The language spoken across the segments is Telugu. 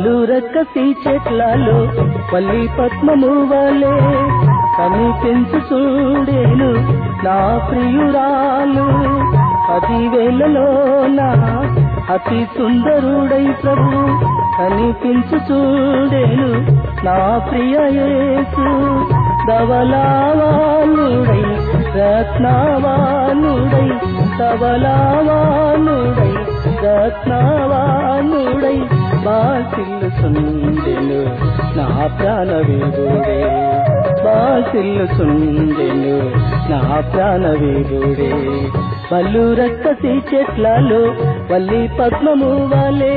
పలు రక్కసి చెట్లలో పల్లి పద్మము వలే కనిపించు చూడేను నా ప్రియురాలు పదివేలలో నా అతి సుందరుడై ప్రభు కనిపించు చూడేను నా ప్రియ యేసు ధవలావాలుడై రత్నవానుడై ధవలావానుడై రత్నవానుడై బాసిల్లు సుందెను నా ప్రాణ వీరుడే బాసిల్లు సుందెను నా ప్రాణ వీరుడే పలు రక్కసి చెట్లలో వల్లి పద్మము వాలే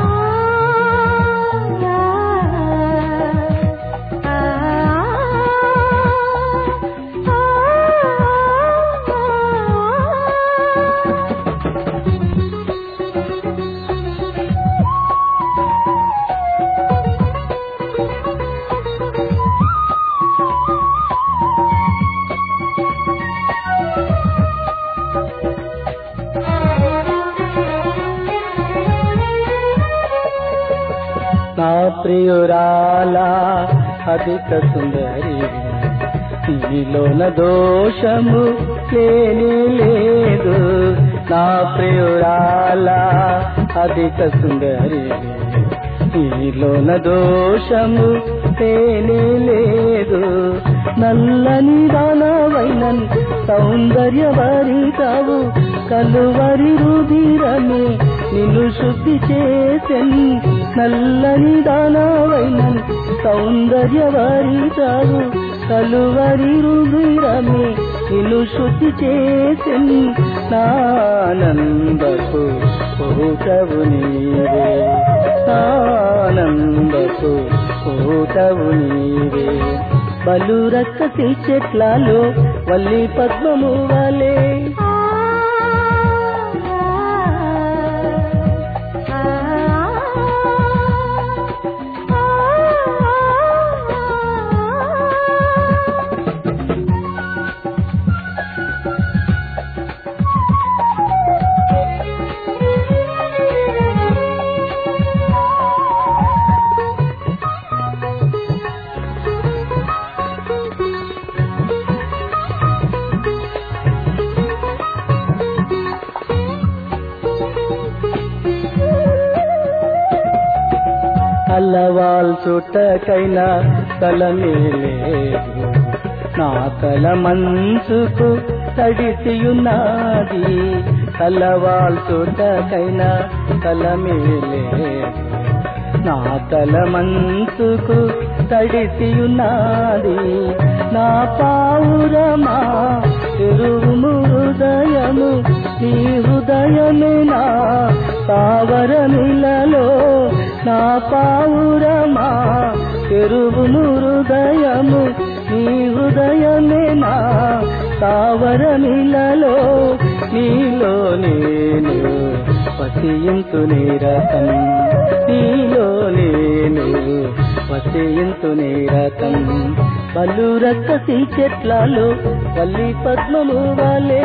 నా ప్రియురాలా అధిక సుందరి నీలోన దోషము లేని లేదు నా ప్రియురాలా అధిక సుందరి నీలోన దోషము లేని లేదు నల్లని దానవైనన్ సౌందర్యవరితావు కలువరి రుధిరమే నిన్ను శుద్ధి చేసెన్ నల్లని దానవైనన్ సౌందర్యవరితావు కలువరి రుధిరమే నిన్ను శుద్ధి చేసెన్ నానందపు పూటవు నీవే ఆనందపు పూటవు నీవే బలు రక్కసి చెట్లలో వల్లి పద్మము వలే అల్లవాల్ చుట్టకైనా తలమే లేదు నా తల మంచుకు తడిసియున్నది అల్లవాల్ చుట్టకైనా తలమే లేదు నా తల మంచుకు తడిసియున్నది నా పావురమా తిరుగుము హృదయము నీ హృదయమే నా పావరమిలలో నా పావురమా తెరువును హృదయము నీ హృదయమే నా తావరమిలలో నీలో నేను వసియంతు నిరతం నీలో నేను వసియంతు నిరతం పలు రక్కసి చెట్లలో వల్లి పద్మము వాలే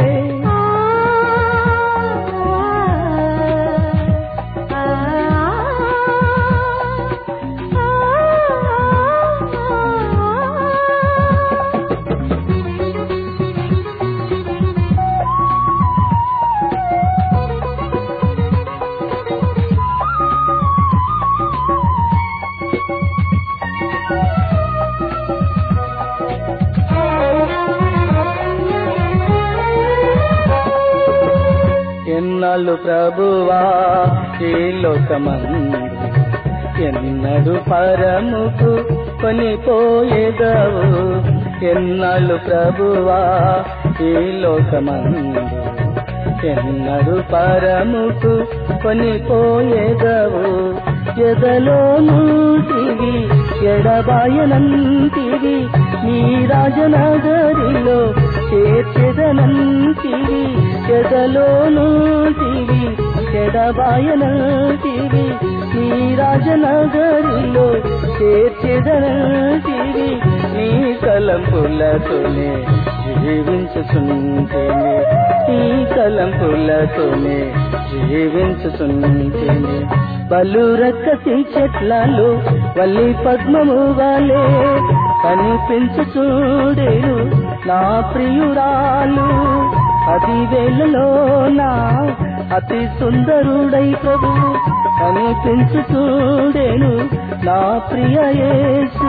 ఎన్నాళ్ళు ప్రభువా ఈ లోకమందు ఎన్నడు పరముకు కొనిపోయేదవు ఎన్నాళ్ళు ప్రభువా ఈ లోకమందు ఎన్నడు పరముకు కొనిపోయేదవు ఎదలో నూటివి ఎడబాయనంతివి నీ రాజనగరిలో చేర్చెదనంతివి ఎదలో నూటివి ఎడబాయనంతివి నీ రాజనగరిలో చేర్చెదనంతివి నీ నీ కలంపులతోనే జీవించుచుంటేనే నీ కలంపులతోనే జీవించుచుంటేనే బలు రక్కసి చెట్లలో వల్లి పద్మము వాలే కనిపించు చూడేను నా ప్రియురాలు అది వేళలో నా అతి సుందరుడై ప్రభు కనిపించు చూడేను నా ప్రియ యేసు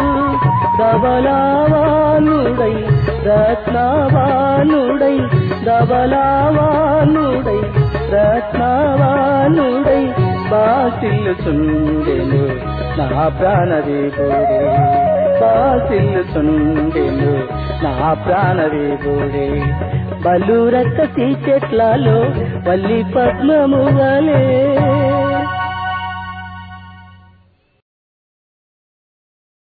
ధవలావానుడై రత్నవానుడై ధవలావానుడై రత్నవానుడై బాసిల్లుచుండెను నా ప్రాణవిభుడే బాసిల్లుచుండెను నా ప్రాణవిభుడే బలు రక్కసి చెట్లలో వల్లి పద్మము వలే